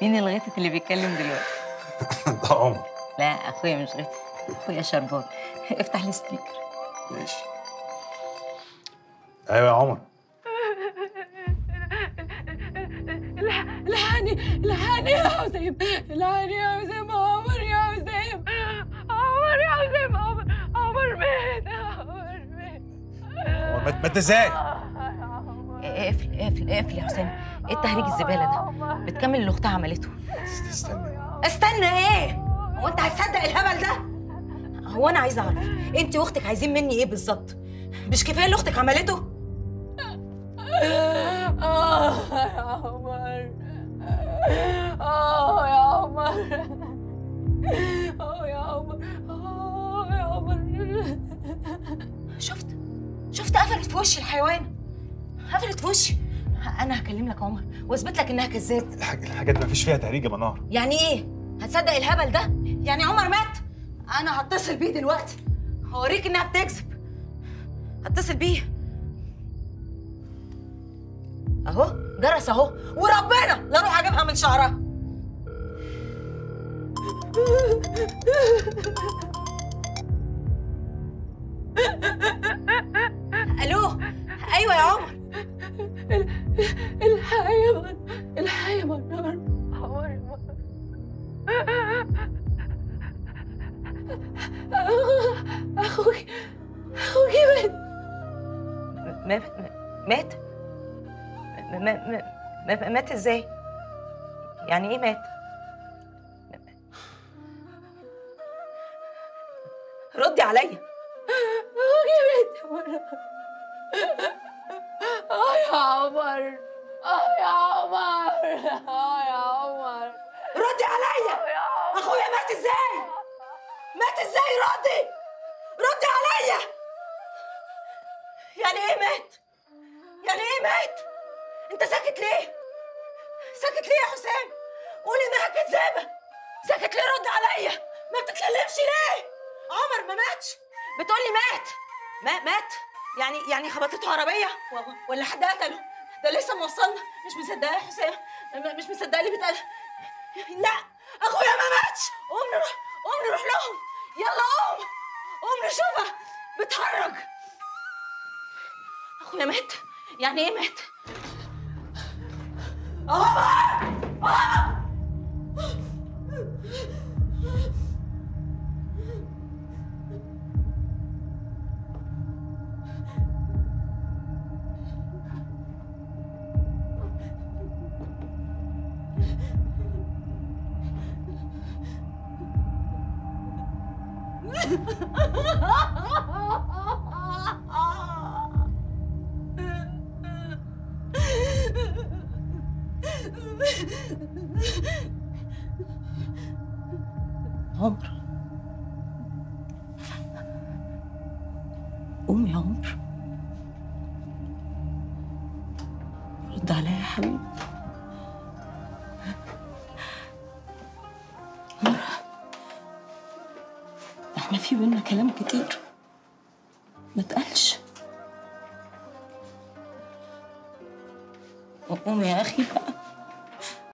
مين الغيتك اللي بيتكلم دلوقتي ده عمر لا اخويا مش غيتك اخويا شربات افتح السبيكر ماشي ايوه يا عمر الحقني الحقني يا حسين الحقني يا حسين عمر يا حسين عمر يا حسين عمر عمر مات عمر مات عمر مات مات ازاي؟ اقفل اقفل اقفل يا حسام ايه التهريج الزباله ده بتكمل اللي اختها عملته استنى استنى ايه هو انت هتصدق الهبل ده هو انا عايزه اعرف انت واختك عايزين مني ايه بالظبط مش كفايه اللي اختك عملته آه يا عمر آه يا عمر آه يا عمر آه يا عمر شفت شفت قفلت في وشي الحيوان قفلت في وشي انا هكلم لك عمر واثبت لك انها كذاب الحاج الحاجات ما فيش فيها تهريج يا منار يعني ايه هتصدق الهبل ده يعني عمر مات انا هتصل بيه دلوقتي هوريك انها بتكذب هتصل بيه اهو جرس اهو وربنا لا اروح اجيبها من شعرها الو ايوه يا عمر الحيوان الحيوان عمر عمر اخوك اخوك مات مات مات مات مات, مات ازاي يعني ايه مات ردي عليا اخوك مات اه يا عمر اه يا عمر اه يا عمر ردي عليا اخويا مات ازاي مات ازاي ردي ردي عليا يعني ايه مات يعني ايه مات انت ساكت ليه ساكت ليه يا حسام قول انها كذابه ساكت ليه رد عليا ما بتتكلمش ليه عمر ما ماتش بتقولي مات ما مات يعني يعني خبطته عربيه و- ولا حد قتله ده لسه موصلنا مش مصدقه يا حسام م- مش مصدقه اللي بيتقال لا اخويا ما ماتش قوم نروح قوم نروح لهم يلا قوم قوم نشوفها بتهرج اخويا مات يعني ايه مات عمر عمر عمر قوم يا عمر رد عليا يا حبيبي عمر احنا في بينا كلام كتير ما تقلش قوم يا اخي بقى